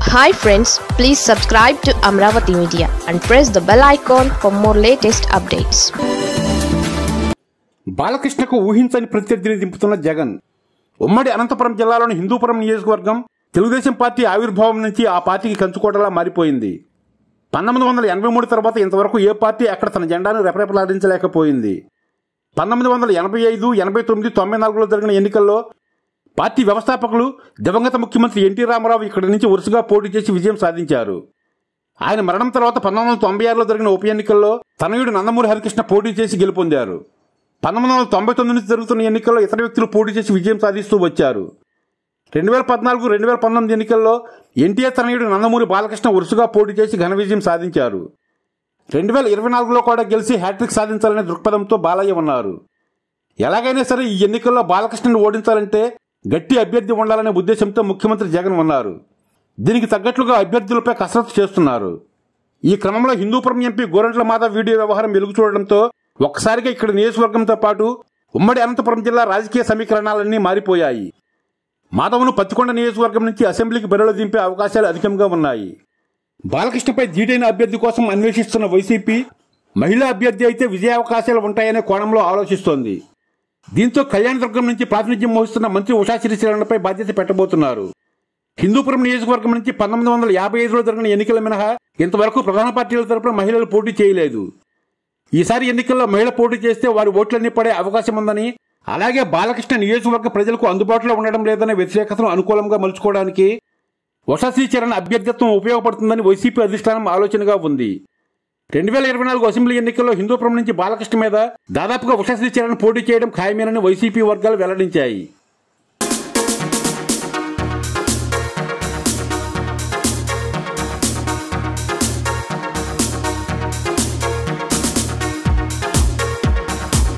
hi friends please subscribe to Amaravati media and press the bell icon for more latest updates బాలకృష్ణకు ఊహించని ప్రత్యర్థిని దింపుతున్న జగన్ ఉమ్మడి అనంతపురం జిల్లాలోని హిందూపురం నియోజకవర్గం తెలుగుదేశం పార్టీ ఆవిర్భావం నుంచి ఆ పార్టీకి కంచుకోటలా మారిపోయింది పంతొమ్మిది వందల ఎనభై మూడు తర్వాత ఇంతవరకు ఏ పార్టీ అక్కడ తన జెండాను రెపరెపలాడించలేకపోయింది పంతొమ్మిది వందల ఎనభై ఐదు ఎనభై తొమ్మిది తొంభై నాలుగులో జరిగిన ఎన్నికల్లో పార్టీ వ్యవస్థాపకులు దివంగత ముఖ్యమంత్రి ఎన్టీ రామారావు ఇక్కడి నుంచి వరుసగా పోటీ చేసి విజయం సాధించారు ఆయన మరణం తర్వాత పంతొమ్మిది వందల తొంభై ఆరులో జరిగిన ఉప ఎన్నికల్లో తనయుడు నందమూరి హరికృష్ణ పోటీ చేసి గెలుపొందారు పంతొమ్మిది వందల తొంభై తొమ్మిది నుంచి జరుగుతున్న ఎన్నికల్లో ఇతర వ్యక్తులు పోటీ చేసి విజయం సాధిస్తూ వచ్చారు రెండు వేల పద్నాలుగు రెండు వేల పంతొమ్మిది ఎన్నికల్లో ఎన్టీఆర్ తనయుడు నందమూరి బాలకృష్ణ వరుసగా పోటీ చేసి ఘన విజయం సాధించారు రెండు వేల ఇరవై నాలుగులో కూడా గెలిచి హ్యాట్రిక్ సాధించాలనే దృక్పథంతో బాలయ్య ఉన్నారు ఎలాగైనా సరే ఈ ఎన్నికల్లో బాలకృష్ణను ఓడించాలంటే గట్టి అభ్యర్థి ఉండాలనే ఉద్దేశంతో ముఖ్యమంత్రి జగన్ ఉన్నారు దీనికి తగ్గట్లుగా అభ్యర్థులపై కసరత్తు చేస్తున్నారు ఈ క్రమంలో హిందూపురం ఎంపీ గోరంట్ల మాధవ్ వీడియో వ్యవహారం వెలుగు చూడడంతో ఒక్కసారిగా ఇక్కడ నియోజకవర్గంతో పాటు ఉమ్మడి అనంతపురం జిల్లా రాజకీయ సమీకరణాలన్నీ మారిపోయాయి మాధవ్ను పత్తికొండ నియోజకవర్గం నుంచి అసెంబ్లీకి బరిలో దింపే అవకాశాలు అధికంగా ఉన్నాయి బాలకృష్ణపై ధీటైన అభ్యర్థి కోసం అన్వేషిస్తున్న వైసీపీ మహిళా అభ్యర్థి అయితే విజయావకాశాలు ఉంటాయనే కోణంలో ఆలోచిస్తోంది దీంతో కళ్యాణదుర్గం నుంచి ప్రాతినిధ్యం వహిస్తున్న మంత్రి ఉషా శ్రీశైలంపై బాధ్యత పెట్టబోతున్నారు హిందూపురం నియోజకవర్గం నుంచి పంతొమ్మిది వందల యాభై ఐదులో జరిగిన ఎన్నికల మినహా ఇంతవరకు ప్రధాన పార్టీల తరపున మహిళలు పోటీ చేయలేదు ఈసారి ఎన్నికల్లో మహిళ పోటీ చేస్తే వారి ఓట్లన్నీ పడే అవకాశం ఉందని అలాగే బాలకృష్ణ నియోజకవర్గ ప్రజలకు అందుబాటులో ఉండడం లేదనే వ్యతిరేకతను అనుకూలంగా మలుచుకోవడానికి ఉషాశ్రీ చరణ్ అభ్యర్థిత్వం ఉపయోగపడుతుందని వైసీపీ అధిష్టానం ఆలోచనగా ఉంది రెండు వేల ఇరవై నాలుగు అసెంబ్లీ ఎన్నికల్లో హిందూపురం నుంచి బాలకృష్ణ మీద దాదాపుగా ఉషాశ్రీ చరణ్ పోటీ చేయడం ఖాయమేనని వైసీపీ వర్గాలు వెల్లడించాయి